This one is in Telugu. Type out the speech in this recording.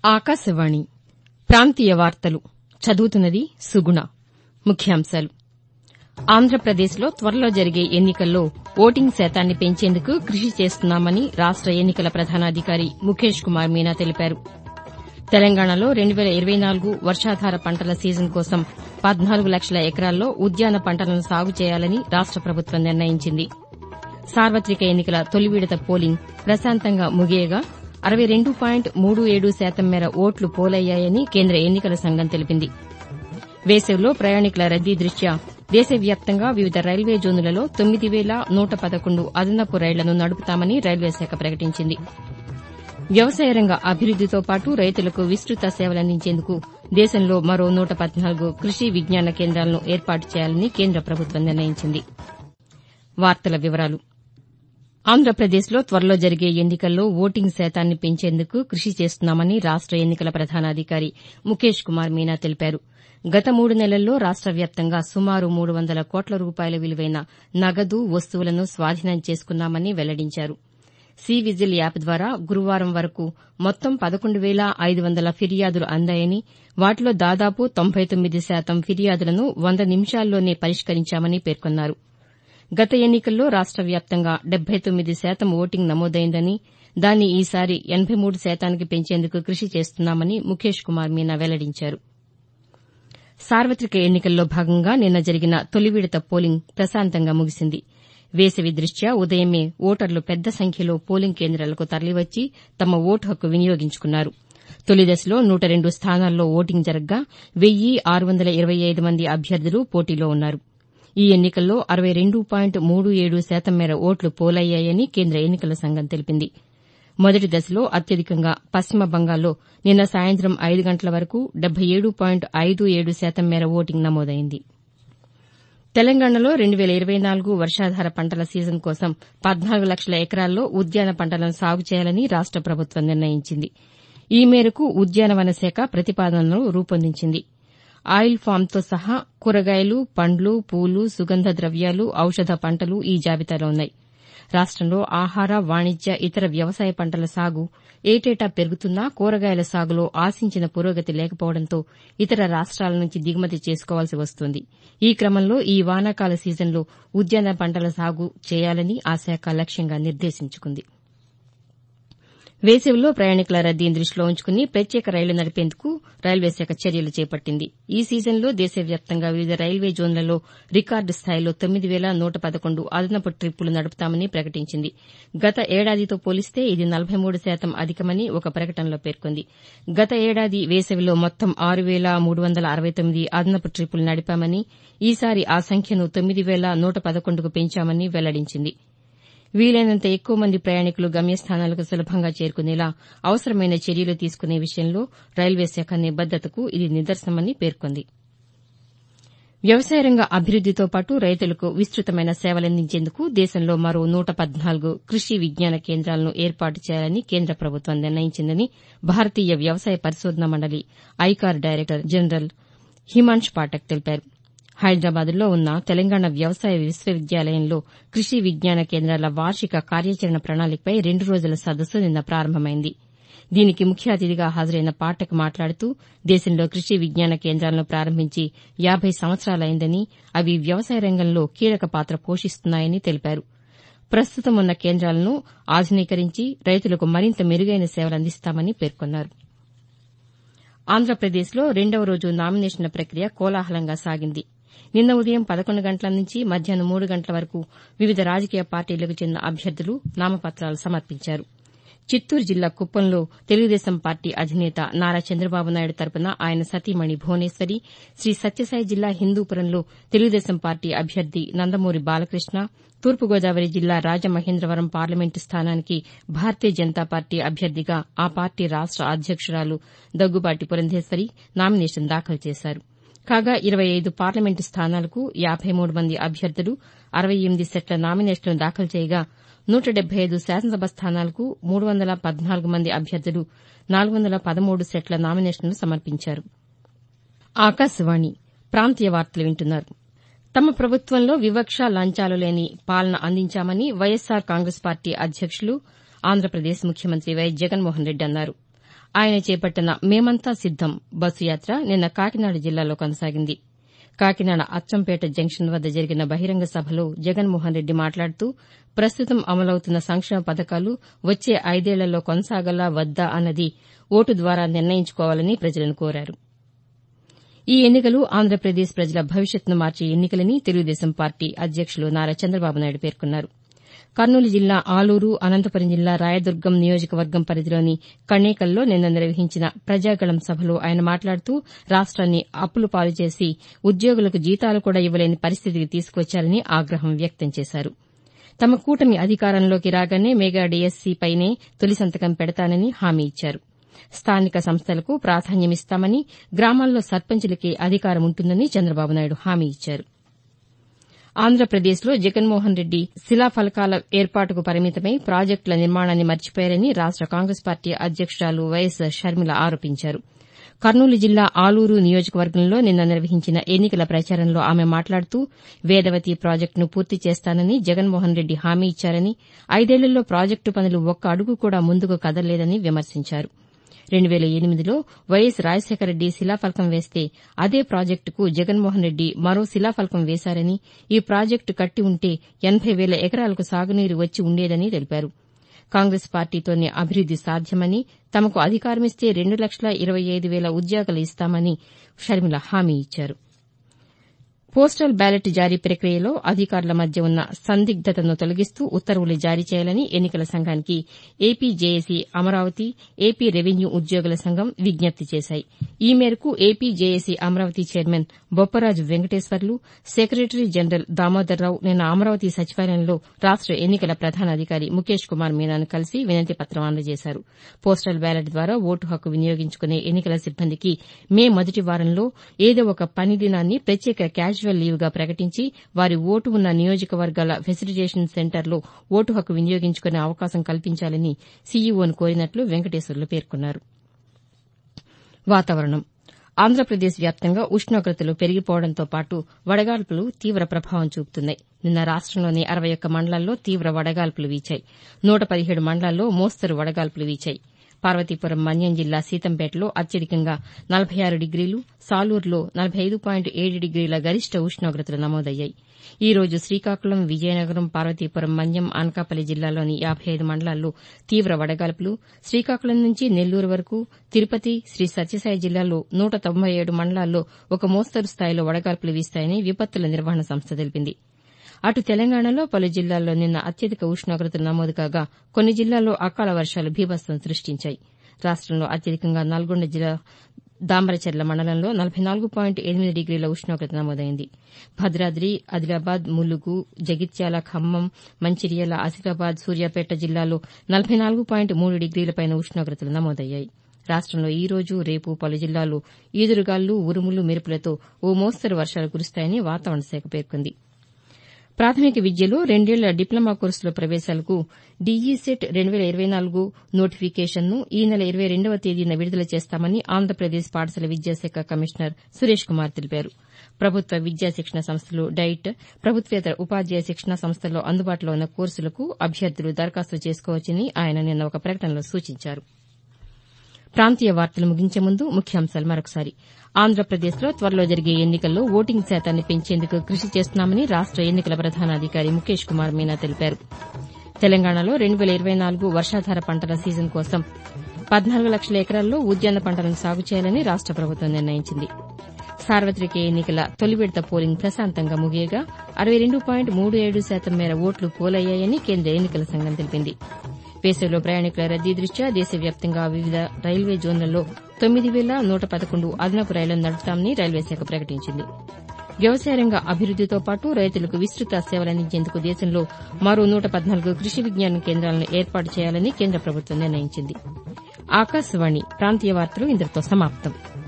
ఆకాశవాణి ప్రాంతీయ వార్తలు చదువుతున్నది సుగుణ ముఖ్యాంశాలు ఆంధ్రప్రదేశ్లో త్వరలో జరిగే ఎన్నికల్లో ఓటింగ్ శాతాన్ని పెంచేందుకు కృషి చేస్తున్నామని రాష్ట ఎన్నికల ప్రధానాధికారి ముఖేష్ కుమార్ మీనా తెలిపారు తెలంగాణలో రెండు వేల ఇరవై నాలుగు వర్షాధార పంటల సీజన్ కోసం పద్నాలుగు లక్షల ఎకరాల్లో ఉద్యాన పంటలను సాగు చేయాలని రాష్ట ప్రభుత్వం నిర్ణయించింది సార్వతిక ఎన్నికల తొలి విడత పోలింగ్ ప్రశాంతంగా ముగియగా అరవై రెండు పాయింట్ మూడు ఏడు శాతం మేర ఓట్లు పోలయ్యాయని కేంద్ర ఎన్నికల సంఘం తెలిపింది వేసవిలో ప్రయాణికుల రద్దీ దృష్ట్యా దేశవ్యాప్తంగా వివిధ రైల్వే జోన్లలో తొమ్మిది వేల నూట పదకొండు అదనపు రైళ్లను నడుపుతామని రైల్వే శాఖ ప్రకటించింది వ్యవసాయ రంగ అభివృద్దితో పాటు రైతులకు విస్తృత సేవలందించేందుకు దేశంలో మరో నూట పద్నాలుగు కృషి విజ్ఞాన కేంద్రాలను ఏర్పాటు చేయాలని కేంద్ర ప్రభుత్వం నిర్ణయించింది ఆంధ్రప్రదేశ్లో త్వరలో జరిగే ఎన్నికల్లో ఓటింగ్ శాతాన్ని పెంచేందుకు కృషి చేస్తున్నామని రాష్ట ఎన్నికల ప్రధానాధికారి ముఖేష్ కుమార్ మీనా తెలిపారు గత మూడు నెలల్లో రాష్ట వ్యాప్తంగా సుమారు మూడు వందల కోట్ల రూపాయల విలువైన నగదు వస్తువులను స్వాధీనం చేసుకున్నామని వెల్లడించారు సి విజిల్ యాప్ ద్వారా గురువారం వరకు మొత్తం పదకొండు వేల ఐదు వందల ఫిర్యాదులు అందాయని వాటిలో దాదాపు తొంభై తొమ్మిది శాతం ఫిర్యాదులను వంద నిమిషాల్లోనే పరిష్కరించామని పేర్కొన్నారు గత ఎన్నికల్లో రాష్ట వ్యాప్తంగా డెబ్బై తొమ్మిది శాతం ఓటింగ్ నమోదైందని దాన్ని ఈసారి ఎనబై మూడు శాతానికి పెంచేందుకు కృషి చేస్తున్నామని ముఖేష్ కుమార్ మీనా వెల్లడించారు సార్వతిక ఎన్నికల్లో భాగంగా నిన్న జరిగిన తొలి విడత పోలింగ్ ప్రశాంతంగా ముగిసింది వేసవి దృష్ట్యా ఉదయమే ఓటర్లు పెద్ద సంఖ్యలో పోలింగ్ కేంద్రాలకు తరలివచ్చి తమ ఓటు హక్కు వినియోగించుకున్నారు తొలి దశలో నూట రెండు స్థానాల్లో ఓటింగ్ జరగ్గా వెయ్యి ఆరు వందల ఇరవై ఐదు మంది అభ్యర్థులు పోటీలో ఉన్నారు ఈ ఎన్నికల్లో అరవై రెండు పాయింట్ మూడు ఏడు శాతం మేర ఓట్లు పోలయ్యాయని కేంద్ర ఎన్నికల సంఘం తెలిపింది మొదటి దశలో అత్యధికంగా పశ్చిమ బంగాల్లో నిన్న సాయంత్రం ఐదు గంటల వరకు డెబ్బై ఏడు పాయింట్ ఐదు ఏడు శాతం మేర ఓటింగ్ నమోదైంది తెలంగాణలో రెండు వేల ఇరవై నాలుగు వర్షాధార పంటల సీజన్ కోసం పద్నాలుగు లక్షల ఎకరాల్లో ఉద్యాన పంటలను సాగు చేయాలని రాష్ట ప్రభుత్వం నిర్ణయించింది ఈ మేరకు ఉద్యానవన శాఖ ప్రతిపాదనలు రూపొందించింది ఆయిల్ ఫామ్తో సహా కూరగాయలు పండ్లు పూలు సుగంధ ద్రవ్యాలు ఔషధ పంటలు ఈ జాబితాలో ఉన్నాయి రాష్టంలో ఆహార వాణిజ్య ఇతర వ్యవసాయ పంటల సాగు ఏటేటా పెరుగుతున్నా కూరగాయల సాగులో ఆశించిన పురోగతి లేకపోవడంతో ఇతర రాష్ట్రాల నుంచి దిగుమతి చేసుకోవాల్సి వస్తోంది ఈ క్రమంలో ఈ వానాకాల సీజన్లో ఉద్యాన పంటల సాగు చేయాలని ఆ శాఖ లక్ష్యంగా నిర్దేశించుకుంది వేసవిలో ప్రయాణికుల రద్దీని దృష్టిలో ఉంచుకుని ప్రత్యేక రైళ్లు నడిపేందుకు రైల్వే శాఖ చర్యలు చేపట్టింది ఈ సీజన్లో దేశవ్యాప్తంగా వివిధ రైల్వే జోన్లలో రికార్డు స్థాయిలో తొమ్మిది వేల నూట పదకొండు అదనపు ట్రిప్పులు నడుపుతామని ప్రకటించింది గత ఏడాదితో పోలిస్తే ఇది నలభై మూడు శాతం అధికమని ఒక ప్రకటనలో పేర్కొంది గత ఏడాది వేసవిలో మొత్తం ఆరు వేల మూడు వందల అరవై తొమ్మిది అదనపు ట్రిప్పులు నడిపామని ఈసారి ఆ సంఖ్యను తొమ్మిది వేల నూట పదకొండుకు పెంచామని వెల్లడించింది వీలైనంత ఎక్కువ మంది ప్రయాణికులు గమ్యస్థానాలకు సులభంగా చేరుకునేలా అవసరమైన చర్యలు తీసుకునే విషయంలో రైల్వే శాఖ నిబద్దతకు ఇది నిదర్శనమని పేర్కొంది వ్యవసాయ రంగ అభివృద్దితో పాటు రైతులకు విస్తృతమైన సేవలందించేందుకు దేశంలో మరో నూట పద్నాలుగు కృషి విజ్ఞాన కేంద్రాలను ఏర్పాటు చేయాలని కేంద్ర ప్రభుత్వం నిర్ణయించిందని భారతీయ వ్యవసాయ పరిశోధనా మండలి ICAR director general Himansh Pathak తెలిపారు హైదరాబాద్లో ఉన్న తెలంగాణ వ్యవసాయ విశ్వవిద్యాలయంలో కృషి విజ్ఞాన కేంద్రాల వార్షిక కార్యాచరణ ప్రణాళికపై రెండు రోజుల సదస్సు నిన్న ప్రారంభమైంది దీనికి ముఖ్య అతిథిగా హాజరైన పాఠక్ మాట్లాడుతూ దేశంలో కృషి విజ్ఞాన కేంద్రాలను ప్రారంభించి యాబై సంవత్సరాలైందని అవి వ్యవసాయ రంగంలో కీలక పాత్ర పోషిస్తున్నాయని తెలిపారు ప్రస్తుతం ఉన్న కేంద్రాలను ఆధునీకరించి రైతులకు మరింత మెరుగైన సేవలందిస్తామని పేర్కొన్నారు ఆంధ్రప్రదేశ్లో రెండవ రోజు నామినేషన్ల ప్రక్రియ కోలాహలంగా సాగింది నిన్న ఉదయం పదకొండు గంటల నుంచి మధ్యాహ్నం మూడు గంటల వరకు వివిధ రాజకీయ పార్టీలకు చెందిన అభ్యర్థులు నామపత్రాలు సమర్పించారు చిత్తూరు జిల్లా కుప్పంలో తెలుగుదేశం పార్టీ అధినేత నారా చంద్రబాబు నాయుడు తరపున ఆయన సతీమణి భువనేశ్వరి శ్రీ సత్యసాయి జిల్లా హిందూపురంలో తెలుగుదేశం పార్టీ అభ్యర్థి నందమూరి బాలకృష్ణ తూర్పుగోదావరి జిల్లా రాజమహేంద్రవరం పార్లమెంటు స్థానానికి భారతీయ జనతా పార్టీ అభ్యర్థిగా ఆ పార్టీ రాష్ట అధ్యక్షురాలు దగ్గుబాటి పురంధేశ్వరి నామినేషన్ దాఖలు చేశారు కాగా ఇరవై ఐదు పార్లమెంటు స్థానాలకు యాబై మూడు మంది అభ్యర్థులు అరవై ఎనిమిది సెట్ల నామినేషన్లు దాఖలు చేయగా నూట డెబ్బై ఐదు శాసనసభ స్థానాలకు మూడు వందల పద్నాలుగు మంది అభ్యర్థులు నాలుగు వందల పదమూడు సెట్ల నామినేషన్లు సమర్పించారు ఆకాశవాణి ప్రాంతీయ వార్తలు వింటున్నారు తమ ప్రభుత్వంలో వివక్ష లంచాలు లేని పాలన అందించామని వైఎస్సార్ కాంగ్రెస్ పార్టీ అధ్యక్షులు ఆంధ్రప్రదేశ్ ముఖ్యమంత్రి వైఎస్ జగన్మోహన్ రెడ్డి అన్నారు ఆయన చేపట్టిన మేమంతా సిద్దం బస్సు యాత్ర నిన్న కాకినాడ జిల్లాలో కొనసాగింది కాకినాడ అచ్చంపేట జంక్షన్ వద్ద జరిగిన బహిరంగ సభలో జగన్మోహన్ రెడ్డి మాట్లాడుతూ ప్రస్తుతం అమలవుతున్న సంక్షేమ పథకాలు వచ్చే ఐదేళ్లలో కొనసాగాలా వద్దా అన్నది ఓటు ద్వారా నిర్ణయించుకోవాలని ప్రజలను కోరారు ఈ ఎన్నికలు ఆంధ్రప్రదేశ్ ప్రజల భవిష్యత్తును మార్చే ఎన్నికలని తెలుగుదేశం పార్టీ అధ్యక్షులు నారా చంద్రబాబు నాయుడు పేర్కొన్నారు కర్నూలు జిల్లా ఆలూరు అనంతపురం జిల్లా రాయదుర్గం నియోజకవర్గం పరిధిలోని కణేకల్లో నిన్న నిర్వహించిన ప్రజాగళం సభలో ఆయన మాట్లాడుతూ రాష్ట్రాన్ని అప్పుల పాలు చేసి ఉద్యోగులకు జీతాలు కూడా ఇవ్వలేని పరిస్థితికి తీసుకొచ్చారని ఆగ్రహం వ్యక్తం చేశారు తమ కూటమి అధికారంలోకి రాగానే మెగా డీఎస్సీపైనే తొలి సంతకం పెడతానని హామీ ఇచ్చారు స్థానిక సంస్థలకు ప్రాధాన్యమిస్తామని గ్రామాల్లో సర్పంచులకే అధికారం ఉంటుందని చంద్రబాబు నాయుడు హామీ ఇచ్చారు ఆంధ్రప్రదేశ్లో జగన్మోహన్ రెడ్డి శిలాఫలకాల ఏర్పాటుకు పరిమితమై ప్రాజెక్టుల నిర్మాణాన్ని మర్చిపోయారని రాష్ట కాంగ్రెస్ పార్టీ అధ్యక్షురాలు వైఎస్ షర్మిల ఆరోపించారు కర్నూలు జిల్లా ఆలూరు నియోజకవర్గంలో నిన్న నిర్వహించిన ఎన్నికల ప్రచారంలో ఆమె మాట్లాడుతూ వేదవతి ప్రాజెక్టును పూర్తి చేస్తానని జగన్మోహన్ రెడ్డి హామీ ఇచ్చారని ఐదేళ్లలో ప్రాజెక్టు పనులు ఒక్క అడుగు కూడా ముందుకు కదలలేదని విమర్శించారు రెండు వేల ఎనిమిదిలో వైఎస్ రాజశేఖరరెడ్డి శిలాఫలకం వేస్తే అదే ప్రాజెక్టుకు జగన్మోహన్ రెడ్డి మరో శిలాఫలకం వేశారని ఈ ప్రాజెక్టు కట్టి ఉంటే ఎనబై వేల ఎకరాలకు సాగునీరు వచ్చి ఉండేదని తెలిపారు కాంగ్రెస్ పార్టీతోనే అభివృద్ది సాధ్యమని తమకు అధికారమిస్తే రెండు లక్షల ఇరవై ఐదు వేల ఉద్యోగాలు ఇస్తామని షర్మిల హామీ ఇచ్చారు పోస్టల్ బ్యాలెట్ జారీ ప్రక్రియలో అధికారుల మధ్య ఉన్న సందిగ్దతను తొలగిస్తూ ఉత్తర్వులు జారీ చేయాలని ఎన్నికల సంఘానికి AP JAC Amaravati AP revenue ఉద్యోగుల సంఘం విజ్ఞప్తి చేశాయి ఈ మేరకు AP JAC Amaravati chairman Bopparaju Venkateswarlu secretary general Damodararao నిన్న అమరావతి సచివాలయంలో రాష్ట ఎన్నికల ప్రధానాధికారి ముఖేష్ కుమార్ మీనాను కలిసి వినతి పత్రం అందజేశారు పోస్టల్ బ్యాలెట్ ద్వారా ఓటు హక్కు వినియోగించుకునే ఎన్నికల సిబ్బందికి మే మొదటి వారంలో ఏదో ఒక పని దినాన్ని ప్రత్యేక క్యాజువల్ లీవ్గా ప్రకటించి వారి ఓటు ఉన్న నియోజకవర్గాల ఫెసిలిటేషన్ సెంటర్లో ఓటు హక్కు వినియోగించుకునే అవకాశం కల్పించాలని సీఈఓను కోరినట్లు వెంకటేశ్వర్లు పేర్కొన్నారు వాతావరణం ఆంధ్రప్రదేశ్ వ్యాప్తంగా ఉష్ణోగ్రతలు పెరిగిపోవడంతో పాటు వడగాల్పులు తీవ్ర ప్రభావం చూపుతున్నాయి నిన్న రాష్టంలోని అరవై ఒక్క మండలాల్లో తీవ్ర వడగాల్పులు వీచాయి నూట పదిహేడు మండలాల్లో మోస్తరు వడగాల్పులు వీచాయి పార్వతీపురం మన్యం జిల్లా సీతంపేటలో అత్యధికంగా నలభై ఆరు డిగ్రీలు సాలూరులో నలభై ఐదు పాయింట్ ఏడు డిగ్రీల గరిష్ట ఉష్ణోగ్రతలు నమోదయ్యాయి ఈ రోజు శ్రీకాకుళం విజయనగరం పార్వతీపురం మన్యం అనకాపల్లి జిల్లాలోని యాబై ఐదు మండలాల్లో తీవ్ర వడగాల్పులు శ్రీకాకుళం నుంచి నెల్లూరు వరకు తిరుపతి శ్రీ సత్యసాయి జిల్లాలో నూట తొంభై ఏడు మండలాల్లో ఒక మోస్తరు స్థాయిలో వడగాల్పులు వీస్తాయని విపత్తుల నిర్వహణ సంస్థ తెలిపింది అటు తెలంగాణలో పలు జిల్లాల్లో నిన్న అత్యధిక ఉష్ణోగ్రతలు నమోదు కాగా కొన్ని జిల్లాల్లో అకాల వర్షాలు బీభత్సం సృష్టించాయి రాష్టంలో అత్యధికంగా నల్గొండ జిల్లా దామరచెర్ల మండలంలో నలభై నాలుగు పాయింట్ ఎనిమిది డిగ్రీల ఉష్ణోగ్రత నమోదైంది భద్రాద్రి ఆదిలాబాద్ ములుగు జగిత్యాల ఖమ్మం మంచిర్యాల ఆసిఫాబాద్ సూర్యాపేట జిల్లాలో నలభై నాలుగు పాయింట్ మూడు డిగ్రీలపైన ఉష్ణోగ్రతలు నమోదయ్యాయి రాష్టంలో ఈ రోజు రేపు పలు జిల్లాల్లో ఈదురుగాలు ఉరుములు మెరుపులతో ఓ మోస్తరు వర్షాలు కురుస్తాయని వాతావరణ శాఖ పేర్కొంది ప్రాథమిక విద్యలో రెండేళ్ల డిప్లొమా కోర్సుల ప్రవేశాలకు డీఈసెట్ రెండు వేల ఇరవై నాలుగు నోటిఫికేషన్ను ఈ నెల ఇరవై రెండవ తేదీన విడుదల చేస్తామని ఆంధ్రప్రదేశ్ పాఠశాల విద్యాశాఖ కమిషనర్ సురేష్ కుమార్ తెలిపారు ప్రభుత్వ విద్యా శిక్షణ సంస్థలు డైట్ ప్రభుత్వేతర ఉపాధ్యాయ శిక్షణా సంస్థల్లో అందుబాటులో ఉన్న కోర్సులకు అభ్యర్థులు దరఖాస్తు చేసుకోవచ్చని ఆయన నిన్న ఒక ప్రకటనలో సూచించారు ప్రాంతీయ వార్తలు ముగించే ముందు ముఖ్యాంశాలు మరొకసారి ఆంధ్రప్రదేశ్లో త్వరలో జరిగే ఎన్నికల్లో ఓటింగ్ శాతాన్ని పెంచేందుకు కృషి చేస్తున్నామని రాష్ట ఎన్నికల ప్రధానాధికారి ముఖేష్ కుమార్ మీనా తెలిపారు తెలంగాణలో రెండు వేల ఇరవై నాలుగు వర్షాధార పంటల సీజన్ కోసం పద్నాలుగు లక్షల ఎకరాల్లో ఉద్యాన పంటలను సాగు చేయాలని రాష్ట ప్రభుత్వం నిర్ణయించింది సార్వతిక ఎన్నికల తొలి విడత పోలింగ్ ప్రశాంతంగా ముగియగా అరవై రెండు పాయింట్ మూడు ఏడు శాతం మేర ఓట్లు పోలయ్యాయని కేంద్ర ఎన్నికల సంఘం తెలిపింది వేసవిలో ప్రయాణికుల రద్దీ దృష్ట్యా దేశవ్యాప్తంగా వివిధ రైల్వే జోన్లలో తొమ్మిది వేల నూట పదకొండు అదనపు రైళ్లను నడుపుతామని రైల్వే శాఖ ప్రకటించింది వ్యవసాయ రంగ అభివృద్దితో పాటు రైతులకు విస్తృత సేవలందించేందుకు దేశంలో మరో నూట పద్నాలుగు కృషి విజ్ఞాన కేంద్రాలను ఏర్పాటు చేయాలని కేంద్ర ప్రభుత్వం నిర్ణయించింది ఆకాశవాణి ప్రాంతీయ వార్తలు ఇంతటితో సమాప్తం